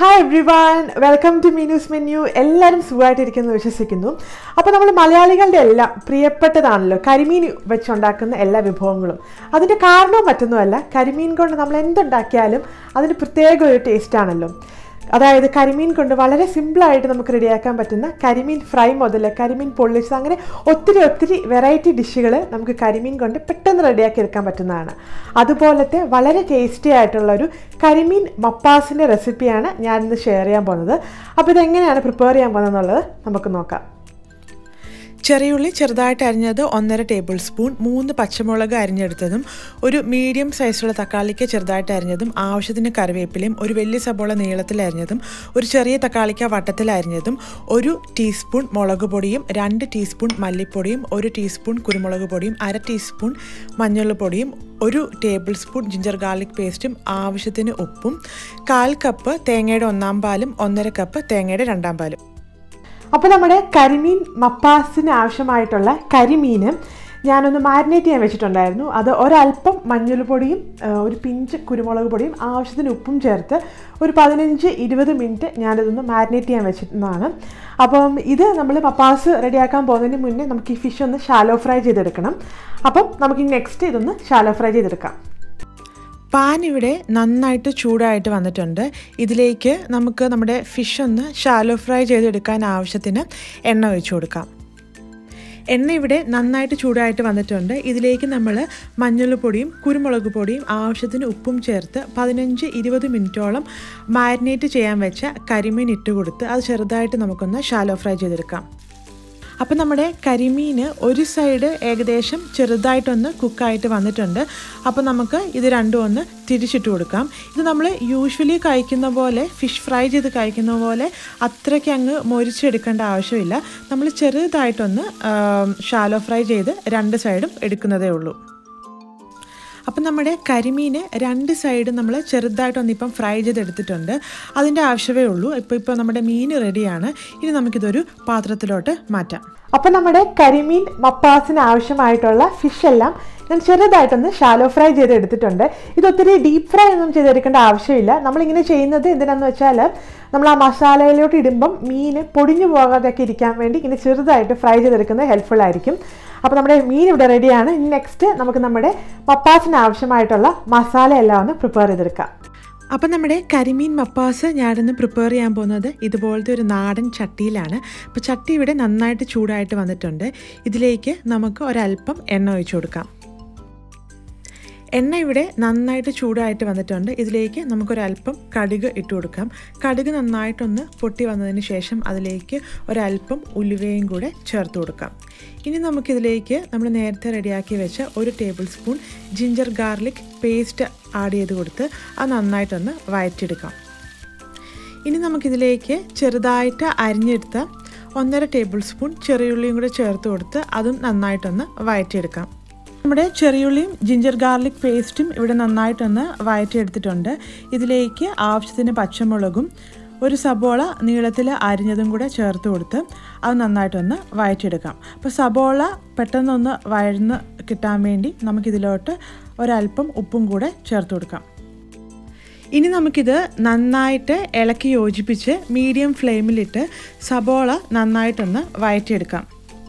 Hi every one welcome to Meenu's menu എല്ലാവരും സുഖമായിട്ടിരിക്കുന്നു വിശ്വസിക്കുന്നു അപ്പോൾ നമ്മൾ മലയാളികളുടെ എല്ലാം പ്രിയപ്പെട്ടതാണല്ലോ കരിമീൻ വെച്ചുണ്ടാക്കുന്ന എല്ലാ വിഭവങ്ങളും അതിൻ്റെ കാരണവും മറ്റൊന്നുമല്ല കരിമീൻ കൊണ്ട് നമ്മൾ എന്തുണ്ടാക്കിയാലും അതിന് പ്രത്യേക ഒരു ടേസ്റ്റ് ആണല്ലോ അതായത് കരിമീൻ കൊണ്ട് വളരെ സിമ്പിളായിട്ട് നമുക്ക് റെഡിയാക്കാൻ പറ്റുന്ന കരിമീൻ ഫ്രൈ മുതൽ കരിമീൻ പൊള്ളിച്ചത് അങ്ങനെ ഒത്തിരി ഒത്തിരി വെറൈറ്റി ഡിഷുകൾ നമുക്ക് കരിമീൻ കൊണ്ട് പെട്ടെന്ന് റെഡിയാക്കി എടുക്കാൻ പറ്റുന്നതാണ് അതുപോലത്തെ വളരെ ടേസ്റ്റി ആയിട്ടുള്ള ഒരു കരിമീൻ മപ്പാസിൻ്റെ റെസിപ്പിയാണ് ഞാനിന്ന് ഷെയർ ചെയ്യാൻ പോകുന്നത് അപ്പോൾ ഇതെങ്ങനെയാണ് പ്രിപ്പയർ ചെയ്യാൻ പോകുന്നത് എന്നുള്ളത് നമുക്ക് നോക്കാം ചെറിയുള്ളി ചെറുതായിട്ട് അരിഞ്ഞത് ഒന്നര ടേബിൾ സ്പൂൺ മൂന്ന് പച്ചമുളക് അരിഞ്ഞെടുത്തതും ഒരു മീഡിയം സൈസുള്ള തക്കാളിക്ക് ചെറുതായിട്ട് അരിഞ്ഞതും ആവശ്യത്തിന് കറിവേപ്പിലയും ഒരു വലിയ സബോള നീളത്തിൽ അരിഞ്ഞതും ഒരു ചെറിയ തക്കാളിക്ക വട്ടത്തിൽ അരിഞ്ഞതും ഒരു ടീസ്പൂൺ മുളക് പൊടിയും രണ്ട് ടീസ്പൂൺ മല്ലിപ്പൊടിയും ഒരു ടീസ്പൂൺ കുരുമുളക് പൊടിയും അര ടീസ്പൂൺ മഞ്ഞൾപ്പൊടിയും ഒരു ടേബിൾ സ്പൂൺ ജിഞ്ചർ ഗാർലിക് പേസ്റ്റും ആവശ്യത്തിന് ഉപ്പും കാൽ കപ്പ് തേങ്ങയുടെ ഒന്നാം പാലും ഒന്നര കപ്പ് തേങ്ങയുടെ രണ്ടാം പാലും അപ്പോൾ നമ്മുടെ കരിമീൻ മപ്പാസിന് ആവശ്യമായിട്ടുള്ള കരിമീൻ ഞാനൊന്ന് മാരിനേറ്റ് ചെയ്യാൻ വെച്ചിട്ടുണ്ടായിരുന്നു അത് ഒരല്പം മഞ്ഞൾപ്പൊടിയും ആ, ഒരു പിഞ്ച് കുരുമുളക് പൊടിയും ആവശ്യത്തിന് ഉപ്പും ചേർത്ത് ഒരു പതിനഞ്ച് ഇരുപത് മിനിറ്റ് ഞാനിതൊന്ന് മാരിനേറ്റ് ചെയ്യാൻ വെച്ചിരുന്നതാണ് അപ്പം ഇത് നമ്മൾ മപ്പാസ് റെഡിയാക്കാൻ പോകുന്നതിന് മുന്നേ നമുക്ക് ഈ ഫിഷ് ഒന്ന് ഷാലോ ഫ്രൈ ചെയ്തെടുക്കണം അപ്പം നമുക്ക് നെക്സ്റ്റ് ഇതൊന്ന് ഷാലോ ഫ്രൈ ചെയ്തെടുക്കാം പാൻ ഇവിടെ നന്നായിട്ട് ചൂടായിട്ട് വന്നിട്ടുണ്ട് ഇതിലേക്ക് നമുക്ക് നമ്മുടെ ഫിഷ് ഒന്ന് ഷാലോ ഫ്രൈ ചെയ്തെടുക്കാൻ ആവശ്യത്തിന് എണ്ണ ഒഴിച്ചു കൊടുക്കാം എണ്ണ ഇവിടെ നന്നായിട്ട് ചൂടായിട്ട് വന്നിട്ടുണ്ട് ഇതിലേക്ക് നമ്മൾ മഞ്ഞൾപ്പൊടിയും കുരുമുളക് പൊടിയും ആവശ്യത്തിന് ഉപ്പും ചേർത്ത് പതിനഞ്ച് ഇരുപത് മിനിറ്റോളം മാരിനേറ്റ് ചെയ്യാൻ വെച്ച കരിമീൻ ഇട്ട് കൊടുത്ത് അത് ചെറുതായിട്ട് നമുക്കൊന്ന് ഷാലോ ഫ്രൈ ചെയ്തെടുക്കാം അപ്പം നമ്മുടെ കരിമീൻ ഒരു സൈഡ് ഏകദേശം ചെറുതായിട്ടൊന്ന് കുക്കായിട്ട് വന്നിട്ടുണ്ട് അപ്പോൾ നമുക്ക് ഇത് രണ്ടും ഒന്ന് തിരിച്ചിട്ട് കൊടുക്കാം ഇത് നമ്മൾ യൂഷ്വലി കഴിക്കുന്ന പോലെ ഫിഷ് ഫ്രൈ ചെയ്ത് കഴിക്കുന്ന പോലെ അത്രയ്ക്ക് അങ്ങ് മൊരിച്ചെടുക്കേണ്ട ആവശ്യമില്ല നമ്മൾ ചെറുതായിട്ടൊന്ന് ഷാലോ ഫ്രൈ ചെയ്ത് രണ്ട് സൈഡും എടുക്കുന്നതേ ഉള്ളൂ അപ്പം നമ്മുടെ കരിമീൻ രണ്ട് സൈഡും നമ്മൾ ചെറുതായിട്ടൊന്ന് ഇപ്പം ഫ്രൈ ചെയ്തെടുത്തിട്ടുണ്ട് അതിൻ്റെ ആവശ്യമേ ഉള്ളൂ ഇപ്പോൾ ഇപ്പോൾ നമ്മുടെ മീൻ റെഡിയാണ് ഇനി നമുക്കിതൊരു പാത്രത്തിലോട്ട് മാറ്റാം അപ്പം നമ്മുടെ കരിമീൻ മപ്പാസിന് ആവശ്യമായിട്ടുള്ള ഫിഷ് എല്ലാം ഞാൻ ചെറുതായിട്ടൊന്ന് ഷാലോ ഫ്രൈ ചെയ്ത് എടുത്തിട്ടുണ്ട് ഇത് ഒത്തിരി ഡീപ്പ് ഫ്രൈ ഒന്നും ചെയ്തെടുക്കേണ്ട ആവശ്യമില്ല നമ്മളിങ്ങനെ ചെയ്യുന്നത് എന്തിനാന്ന് വെച്ചാൽ നമ്മൾ ആ മസാലയിലോട്ട് ഇടുമ്പം മീൻ പൊടിഞ്ഞു പോകാതെയൊക്കെ ഇരിക്കാൻ വേണ്ടി ഇങ്ങനെ ചെറുതായിട്ട് ഫ്രൈ ചെയ്തെടുക്കുന്നത് ഹെൽപ്ഫുൾ ആയിരിക്കും അപ്പോൾ നമ്മുടെ മീൻ ഇവിടെ റെഡിയാണ് ഇനി നെക്സ്റ്റ് നമുക്ക് നമ്മുടെ മപ്പാസിന് ആവശ്യമായിട്ടുള്ള മസാല എല്ലാം ഒന്ന് പ്രിപ്പയർ ചെയ്തെടുക്കാം അപ്പം നമ്മുടെ കരിമീൻ മപ്പാസ് ഞാനിന്ന് പ്രിപ്പയർ ചെയ്യാൻ പോകുന്നത് ഇതുപോലത്തെ ഒരു നാടൻ ചട്ടിയിലാണ് അപ്പോൾ ചട്ടി ഇവിടെ നന്നായിട്ട് ചൂടായിട്ട് വന്നിട്ടുണ്ട് ഇതിലേക്ക് നമുക്ക് ഒരല്പം എണ്ണ ഒഴിച്ചു കൊടുക്കാം എണ്ണ ഇവിടെ നന്നായിട്ട് ചൂടായിട്ട് വന്നിട്ടുണ്ട് ഇതിലേക്ക് നമുക്കൊരല്പം കടുക് ഇട്ട് കൊടുക്കാം കടുക് നന്നായിട്ടൊന്ന് പൊട്ടി വന്നതിന് ശേഷം അതിലേക്ക് ഒരല്പം ഉലുവയും കൂടെ ചേർത്ത് കൊടുക്കാം ഇനി നമുക്കിതിലേക്ക് നമ്മൾ നേരത്തെ റെഡിയാക്കി വെച്ച ഒരു tablespoon ginger garlic paste add ചെയ്ത് കൊടുത്ത് അത് നന്നായിട്ടൊന്ന് വഴറ്റിയെടുക്കാം ഇനി നമുക്കിതിലേക്ക് ചെറുതായിട്ട് അരിഞ്ഞെടുത്ത ഒന്നര ടേബിൾ സ്പൂൺ ചെറിയുള്ളിയും കൂടെ ചേർത്ത് കൊടുത്ത് അതും നന്നായിട്ടൊന്ന് വഴറ്റിയെടുക്കാം നമ്മുടെ ചെറിയുള്ളിയും ജിഞ്ചർ ഗാർലിക് പേസ്റ്റും ഇവിടെ നന്നായിട്ടൊന്ന് വഴറ്റിയെടുത്തിട്ടുണ്ട് ഇതിലേക്ക് ആവശ്യത്തിന് പച്ചമുളകും ഒരു സബോള നീളത്തിൽ അരിഞ്ഞതും കൂടെ ചേർത്ത് കൊടുത്ത് അത് നന്നായിട്ടൊന്ന് വഴറ്റിയെടുക്കാം അപ്പോൾ സബോള പെട്ടെന്നൊന്ന് വഴന്ന് കിട്ടാൻ വേണ്ടി നമുക്കിതിലോട്ട് ഒരല്പം ഉപ്പും കൂടെ ചേർത്ത് കൊടുക്കാം ഇനി നമുക്കിത് നന്നായിട്ട് ഇളക്കി യോജിപ്പിച്ച് മീഡിയം ഫ്ലെയിമിലിട്ട് സബോള നന്നായിട്ടൊന്ന് വഴറ്റിയെടുക്കാം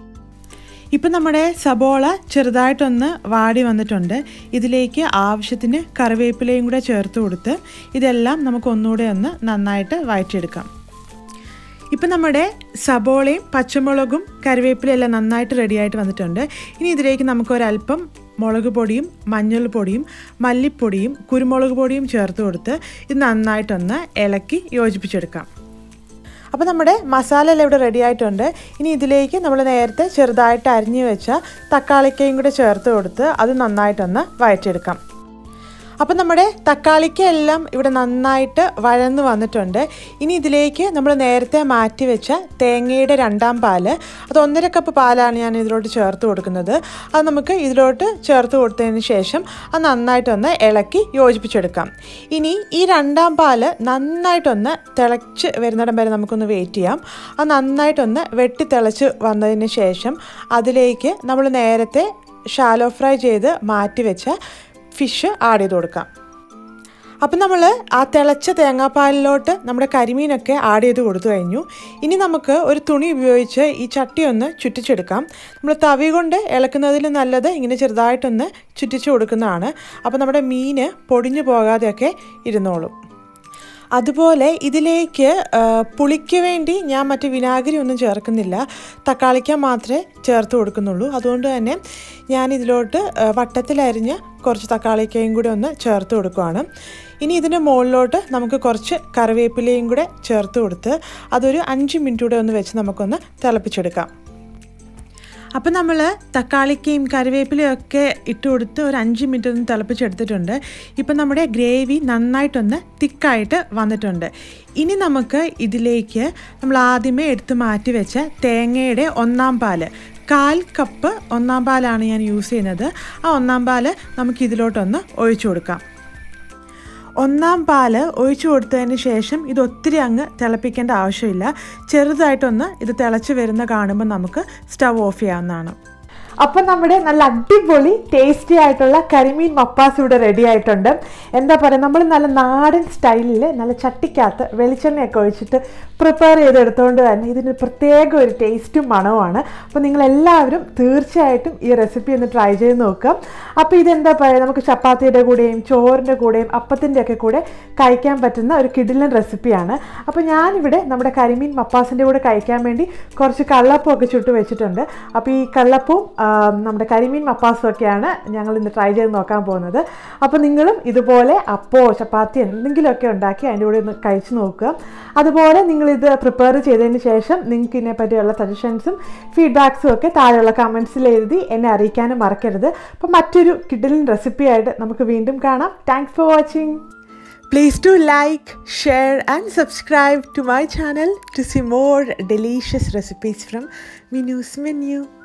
ഇപ്പം നമ്മുടെ സബോള ചെറുതായിട്ടൊന്ന് വാടി വന്നിട്ടുണ്ട് ഇതിലേക്ക് ആവശ്യത്തിന് കറിവേപ്പിലയും കൂടെ ചേർത്ത് കൊടുത്ത് ഇതെല്ലാം നമുക്ക് ഒന്നുകൂടെ ഒന്ന് നന്നായിട്ട് വഴറ്റിയെടുക്കാം ഇപ്പം നമ്മുടെ സബോളയും പച്ചമുളകും കറിവേപ്പിലയും എല്ലാം നന്നായിട്ട് റെഡിയായിട്ട് വന്നിട്ടുണ്ട് ഇനി ഇതിലേക്ക് നമുക്കൊരല്പം മുളക് പൊടിയും മഞ്ഞൾപ്പൊടിയും മല്ലിപ്പൊടിയും കുരുമുളക് പൊടിയും ചേർത്ത് കൊടുത്ത് ഇത് നന്നായിട്ടൊന്ന് ഇളക്കി യോജിപ്പിച്ചെടുക്കാം അപ്പോൾ നമ്മുടെ മസാല എല്ലാം ഇവിടെ റെഡി ആയിട്ടുണ്ട് ഇനി ഇതിലേക്ക് നമ്മൾ നേരത്തെ ചെറുതായിട്ട് അരിഞ്ഞു വെച്ച തക്കാളിക്കയും കൂടെ ചേർത്ത് കൊടുത്ത് അത് നന്നായിട്ടൊന്ന് വഴറ്റിയെടുക്കാം അപ്പം നമ്മുടെ തക്കാളിക്ക എല്ലാം ഇവിടെ നന്നായിട്ട് വഴന്ന് വന്നിട്ടുണ്ട് ഇനി ഇതിലേക്ക് നമ്മൾ നേരത്തെ മാറ്റി വെച്ച തേങ്ങയുടെ രണ്ടാം പാല് അത് ഒന്നര കപ്പ് പാലാണ് ഞാൻ ഇതിലോട്ട് ചേർത്ത് കൊടുക്കുന്നത് അത് നമുക്ക് ഇതിലോട്ട് ചേർത്ത് കൊടുത്തതിന് ശേഷം അത് നന്നായിട്ടൊന്ന് ഇളക്കി യോജിപ്പിച്ചെടുക്കാം ഇനി ഈ രണ്ടാം പാല് നന്നായിട്ടൊന്ന് തിളച്ച് വരുന്നിടം വരെ നമുക്കൊന്ന് വെയിറ്റ് ചെയ്യാം അത് നന്നായിട്ടൊന്ന് വെട്ടി തിളച്ച് വന്നതിന് ശേഷം അതിലേക്ക് നമ്മൾ നേരത്തെ ഷാലോ ഫ്രൈ ചെയ്ത് മാറ്റി വെച്ച ഫിഷ് ആഡ് ചെയ്ത് കൊടുക്കാം അപ്പം നമ്മൾ ആ തിളച്ച തേങ്ങാപ്പാലിലോട്ട് നമ്മുടെ കരിമീനൊക്കെ ആഡ് ചെയ്ത് കൊടുത്തു കഴിഞ്ഞു ഇനി നമുക്ക് ഒരു തുണി ഉപയോഗിച്ച് ഈ ചട്ടി ഒന്ന് ചുറ്റിച്ചെടുക്കാം നമ്മൾ തവി കൊണ്ട് ഇളക്കുന്നതിൽ നല്ലത് ഇങ്ങനെ ചെറുതായിട്ടൊന്ന് ചുറ്റിച്ച് കൊടുക്കുന്നതാണ് അപ്പോൾ നമ്മുടെ മീൻ പൊടിഞ്ഞു പോകാതെയൊക്കെ ഇരുന്നോളും അതുപോലെ ഇതിലേക്ക് ആ, പുളിക്ക് വേണ്ടി ഞാൻ മറ്റ് വിനാഗിരി ഒന്നും ചേർക്കുന്നില്ല തക്കാളിക്ക മാത്രമേ ചേർത്ത് കൊടുക്കുന്നുള്ളൂ അതുകൊണ്ട് തന്നെ ഞാൻ ഇതിലോട്ട് ആ, വട്ടത്തിലരിഞ്ഞ കുറച്ച് തക്കാളിക്കയും കൂടി ഒന്ന് ചേർത്ത് കൊടുക്കുകയാണ് ഇനി ഇതിൻ്റെ മുകളിലോട്ട് നമുക്ക് കുറച്ച് കറിവേപ്പിലയും കൂടെ ചേർത്ത് കൊടുത്ത് അതൊരു അഞ്ച് മിനിറ്റ് കൂടെ ഒന്ന് വെച്ച് നമുക്കൊന്ന് തിളപ്പിച്ചെടുക്കാം അപ്പം നമ്മൾ തക്കാളിക്കയും കറിവേപ്പിലയും ഒക്കെ ഇട്ട് കൊടുത്ത് ഒരു അഞ്ച് മിനിറ്റ് ഒന്ന് തിളപ്പിച്ചെടുത്തിട്ടുണ്ട് ഇപ്പം നമ്മുടെ ഗ്രേവി നന്നായിട്ടൊന്ന് തിക്കായിട്ട് വന്നിട്ടുണ്ട് ഇനി നമുക്ക് ഇതിലേക്ക് നമ്മൾ ആദ്യമേ എടുത്ത് മാറ്റി വെച്ച തേങ്ങയുടെ ഒന്നാം പാല് കാൽ കപ്പ് ഒന്നാം പാലാണ് ഞാൻ യൂസ് ചെയ്യുന്നത് ആ ഒന്നാം പാല് നമുക്ക് ഇതിലോട്ടൊന്ന് ഒഴിച്ചു കൊടുക്കാം ഒന്നാം പാല് ഒഴിച്ചു കൊടുത്തതിന് ശേഷം ഇത് ഒത്തിരി അങ്ങ് തിളപ്പിക്കേണ്ട ആവശ്യമില്ല ചെറുതായിട്ടൊന്ന് ഇത് തിളച്ച് വരുന്ന കാണുമ്പോൾ നമുക്ക് സ്റ്റവ് ഓഫ് ചെയ്യാവുന്നതാണ് അപ്പം നമ്മുടെ നല്ല അടിപൊളി ടേസ്റ്റി ആയിട്ടുള്ള കരിമീൻ മപ്പാസ് ഇവിടെ റെഡി ആയിട്ടുണ്ട് എന്താ പറയുക നമ്മൾ നല്ല നാടൻ സ്റ്റൈലിൽ നല്ല ചട്ടിക്കകത്ത് വെളിച്ചെണ്ണയൊക്കെ ഒഴിച്ചിട്ട് പ്രിപ്പയർ ചെയ്തെടുത്തുകൊണ്ട് തന്നെ ഇതിന് പ്രത്യേക ഒരു ടേസ്റ്റും മണവുമാണ് അപ്പോൾ നിങ്ങൾ എല്ലാവരും തീർച്ചയായിട്ടും ഈ റെസിപ്പി ഒന്ന് ട്രൈ ചെയ്ത് നോക്കുക അപ്പോൾ ഇതെന്താ പറയുക നമുക്ക് ചപ്പാത്തിയുടെ കൂടെയും ചോറിൻ്റെ കൂടെയും അപ്പത്തിൻ്റെ ഒക്കെ കൂടെ കഴിക്കാൻ പറ്റുന്ന ഒരു കിടിലൻ റെസിപ്പിയാണ് അപ്പോൾ ഞാനിവിടെ നമ്മുടെ കരിമീൻ മപ്പാസിൻ്റെ കൂടെ കഴിക്കാൻ വേണ്ടി കുറച്ച് കള്ളപ്പം ഒക്കെ ചുട്ട് വെച്ചിട്ടുണ്ട് അപ്പോൾ ഈ കള്ളപ്പവും ആ, നമ്മുടെ കരിമീൻ മപ്പാസും ഒക്കെയാണ് ഞങ്ങൾ ഇന്ന് ട്രൈ ചെയ്ത് നോക്കാൻ പോകുന്നത് അപ്പോൾ നിങ്ങളും ഇതുപോലെ അപ്പോ ചപ്പാത്തി എന്തെങ്കിലുമൊക്കെ ഉണ്ടാക്കി അതിൻ്റെ കൂടെ ഒന്ന് കഴിച്ച് നോക്കുക അതുപോലെ നിങ്ങളിത് പ്രിപ്പയർ ചെയ്തതിന് ശേഷം നിങ്ങൾക്ക് ഇതിനെ പറ്റിയുള്ള സജഷൻസും ഫീഡ്ബാക്സും ഒക്കെ താഴെയുള്ള കമൻസിൽ എഴുതി എന്നെ അറിയിക്കാനും മറക്കരുത് അപ്പോൾ മറ്റൊരു കിഡിലിൻ റെസിപ്പിയായിട്ട് നമുക്ക് വീണ്ടും കാണാം thanks for watching Please do like, share and subscribe to my channel to see more delicious recipes from Minu's menu.